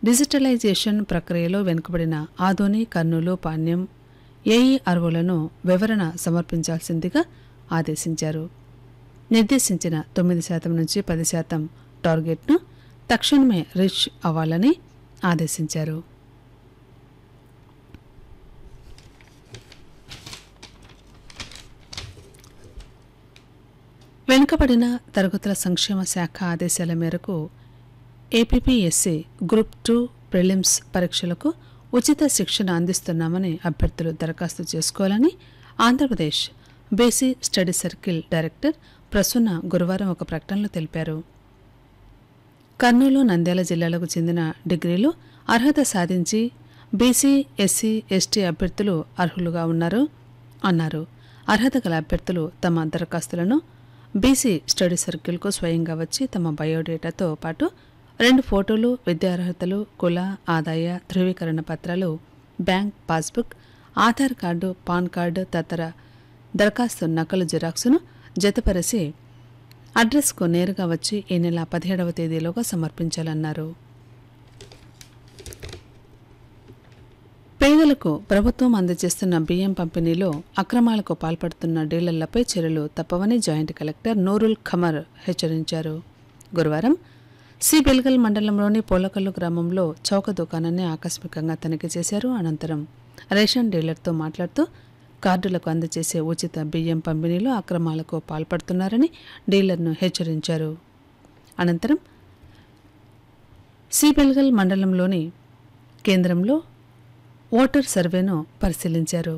digitalisation ప్రక్రియలో వెనుకబడిన ఆదోని కర్నూలు పాణ్యం ఏఈఆర్ఓలను వివరణ సమర్పించాల్సిందిగా ఆదేశించారు నిర్దేశించిన తొమ్మిది శాతం నుంచి పది శాతం టార్గెట్ను తక్షణమే రీచ్ అవ్వాలని ఆదేశించారు వెనుకబడిన తరగతుల సంక్షేమ శాఖ ఆదేశాల మేరకు ఏపీపీఎస్సీ గ్రూప్ టూ ప్రిలిమ్స్ పరీక్షలకు ఉచిత శిక్షణ అందిస్తున్నామని అభ్యర్థులు దరఖాస్తు చేసుకోవాలని Andhra Pradesh BC study circle director Prasanna గురువారం ఒక ప్రకటనలో తెలిపారు కర్నూలు నంద్యాల జిల్లాలకు చెందిన డిగ్రీలు అర్హత సాధించి బీసీ ఎస్సీ ఎస్టీ అభ్యర్థులు అర్హులుగా ఉన్నారు అన్నారు అర్హత గల అభ్యర్థులు తమ దరఖాస్తులను బీసీ స్టడీ సర్కిల్కు స్వయంగా వచ్చి తమ బయోడేటాతో పాటు రెండు ఫోటోలు విద్యార్హతలు కుల ఆదాయ ధృవీకరణ పత్రాలు bank passbook Aadhaar card PAN card తదితర దరఖాస్తు నకలు జిరాక్సును జతపరిచి అడ్రస్కు నేరుగా వచ్చి ఈ నెల పదిహేడవ తేదీలోగా సమర్పించాలన్నారు పేదలకు ప్రభుత్వం అందజేస్తున్న బియ్యం పంపిణీలో అక్రమాలకు పాల్పడుతున్న డీలర్లపై చర్యలు తప్పవని జాయింట్ కలెక్టర్ నూరుల్ ఖమర్ హెచ్చరించారు గురువారం సి బెల్గల్ మండలంలోని పోలకల్లు గ్రామంలో చౌక దుకాణాన్ని ఆకస్మికంగా తనిఖీ చేశారు అనంతరం రేషన్ డీలర్తో మాట్లాడుతూ కార్డులకు అందజేసే ఉచిత బియ్యం పంపిణీలో అక్రమాలకు పాల్పడుతున్నారని డీలర్ను హెచ్చరించారు అనంతరం సిబెల్గల్ మండలంలోని కేంద్రంలో ఓటర్ సర్వేను పరిశీలించారు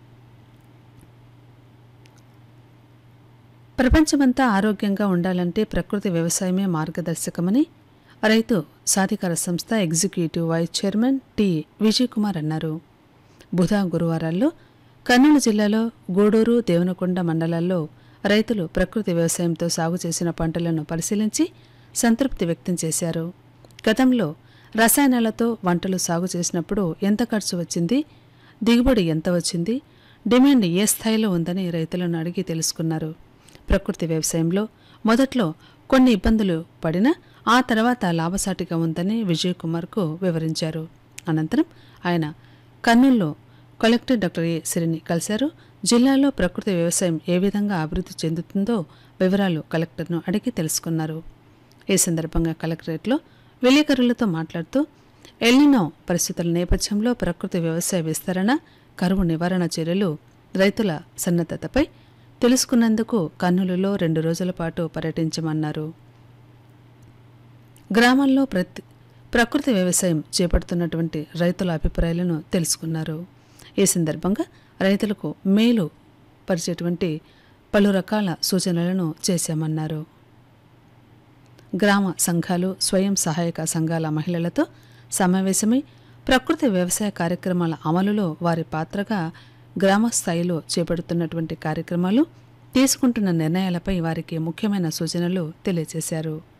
ప్రపంచమంతా ఆరోగ్యంగా ఉండాలంటే ప్రకృతి వ్యవసాయమే మార్గదర్శకమని రైతు సాధికార సంస్థ executive vice chairman T Vijay Kumar అన్నారు బుధ గురువారాల్లో కర్నూలు జిల్లాలో గూడూరు దేవనకొండ మండలాల్లో రైతులు ప్రకృతి వ్యవసాయంతో సాగు చేసిన పంటలను పరిశీలించి సంతృప్తి వ్యక్తం చేశారు గతంలో రసాయనాలతో వంటలు సాగు చేసినప్పుడు ఎంత ఖర్చు వచ్చింది దిగుబడి ఎంత వచ్చింది డిమాండ్ ఏ స్థాయిలో ఉందని రైతులను అడిగి తెలుసుకున్నారు ప్రకృతి వ్యవసాయంలో మొదట్లో కొన్ని ఇబ్బందులు పడినా ఆ తర్వాత లాభసాటిగా ఉందని విజయ్ కుమార్కు వివరించారు అనంతరం ఆయన కర్నూలులో కలెక్టర్ డాక్టర్ ఏ సిరిని కలిశారు జిల్లాలో ప్రకృతి వ్యవసాయం ఏ విధంగా అభివృద్ధి చెందుతుందో వివరాలు కలెక్టర్ను అడిగి తెలుసుకున్నారు ఈ సందర్భంగా కలెక్టరేట్లో విలేకరులతో మాట్లాడుతూ ఎల్నినో పరిస్థితుల నేపథ్యంలో ప్రకృతి వ్యవసాయ విస్తరణ కరువు నివారణ చర్యలు రైతుల సన్నద్ధతపై తెలుసుకున్నందుకు కర్నూలులో రెండు రోజుల పాటు పర్యటించమన్నారు గ్రామాల్లో ప్రతి ప్రకృతి వ్యవసాయం చేపడుతున్నటువంటి రైతుల అభిప్రాయాలను తెలుసుకున్నారు ఈ సందర్భంగా రైతులకు మేలు పరిచేటువంటి పలు రకాల సూచనలను చేశామన్నారు గ్రామ సంఘాలు స్వయం సహాయక సంఘాల మహిళలతో సమావేశమై ప్రకృతి వ్యవసాయ కార్యక్రమాల అమలులో వారి పాత్రగా గ్రామ స్థాయిలో చేపడుతున్నటువంటి కార్యక్రమాలు తీసుకుంటున్న నిర్ణయాలపై వారికి ముఖ్యమైన సూచనలు తెలియజేశారు